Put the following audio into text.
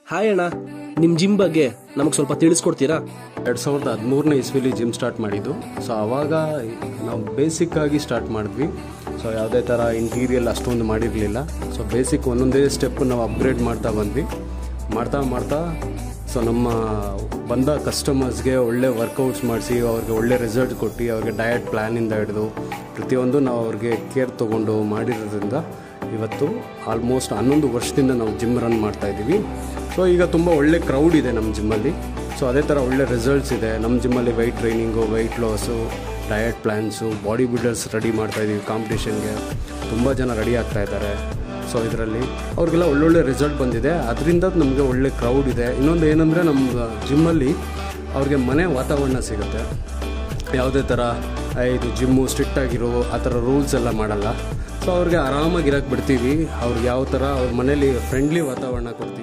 hi ಅಣ್ಣ ನಿಮ್ಮ gym ಬಗ್ಗೆ ನಮಗೆ ಸ್ವಲ್ಪ ತಿಳಿಸ್ಕೊಡ್ತೀರಾ ಎರಡು ಸಾವಿರದ ಹದಿಮೂರನೇ ಇಸ್ವಿಲಿ ಜಿಮ್ ಸ್ಟಾರ್ಟ್ ಮಾಡಿದ್ದು ಸೊ ಆವಾಗ ನಾವು ಬೇಸಿಕ್ ಆಗಿ ಸ್ಟಾರ್ಟ್ ಮಾಡಿದ್ವಿ ಸೊ ಯಾವುದೇ ಥರ ಇಂಟೀರಿಯಲ್ ಅಷ್ಟೊಂದು ಮಾಡಿರಲಿಲ್ಲ ಸೊ ಬೇಸಿಕ್ ಒಂದೊಂದೇ ಸ್ಟೆಪ್ ನಾವು ಅಪ್ಗ್ರೇಡ್ ಮಾಡ್ತಾ ಬಂದ್ವಿ ಮಾಡ್ತಾ ಮಾಡ್ತಾ ಸೊ ನಮ್ಮ ಬಂದ ಕಸ್ಟಮರ್ಸ್ಗೆ ಒಳ್ಳೆ ವರ್ಕೌಟ್ಸ್ ಮಾಡಿಸಿ ಅವ್ರಿಗೆ ಒಳ್ಳೆ ರಿಸಲ್ಟ್ ಕೊಟ್ಟು ಅವ್ರಿಗೆ ಡಯಟ್ ಪ್ಲ್ಯಾನಿಂದ ಹಿಡಿದು ಪ್ರತಿಯೊಂದು ನಾವು ಅವ್ರಿಗೆ ಕೇರ್ ತೊಗೊಂಡು ಮಾಡಿರೋದ್ರಿಂದ ಇವತ್ತು ಆಲ್ಮೋಸ್ಟ್ ಹನ್ನೊಂದು ವರ್ಷದಿಂದ ನಾವು ಜಿಮ್ ರನ್ ಮಾಡ್ತಾ ಇದ್ದೀವಿ ಸೊ ಈಗ ತುಂಬ ಒಳ್ಳೆ ಕ್ರೌಡ್ ಇದೆ ನಮ್ಮ ಜಿಮ್ಮಲ್ಲಿ ಸೊ ಅದೇ ಥರ ಒಳ್ಳೆ ರಿಸಲ್ಟ್ಸ್ ಇದೆ ನಮ್ಮ ಜಿಮ್ಮಲ್ಲಿ weight training weight loss diet plans body builders ready ಮಾಡ್ತಾ ಇದ್ದೀವಿ ಕಾಂಪಿಟೇಷನ್ಗೆ ತುಂಬ ಜನ ರೆಡಿ ಆಗ್ತಾ ಇದ್ದಾರೆ ಸೊ ಇದರಲ್ಲಿ ಅವ್ರಿಗೆಲ್ಲ ಒಳ್ಳೊಳ್ಳೆ ರಿಸಲ್ಟ್ ಬಂದಿದೆ ಅದರಿಂದ ನಮಗೆ ಒಳ್ಳೆ ಕ್ರೌಡ್ ಇದೆ ಇನ್ನೊಂದು ಏನಂದರೆ ನಮ್ಮ ಜಿಮ್ಮಲ್ಲಿ ಅವ್ರಿಗೆ ಮನೆ ವಾತಾವರಣ ಸಿಗುತ್ತೆ ಯಾವುದೇ ಥರ ಆ, ಇದು ಜಿಮ್ಮು ಸ್ಟ್ರಿಕ್ಟ್ ಆಗಿರೋ ಆ ಥರ ರೂಲ್ಸ್ ಎಲ್ಲ ಮಾಡಲ್ಲ ಸೊ ಅವ್ರಿಗೆ ಆರಾಮಾಗಿ ಇರಕ್ಕೆ ಬಿಡ್ತೀವಿ ಅವ್ರಿಗೆ ಯಾವ ಥರ ಅವ್ರ ಮನೇಲಿ ಫ್ರೆಂಡ್ಲಿ ವಾತಾವರಣ ಕೊಡ್ತೀವಿ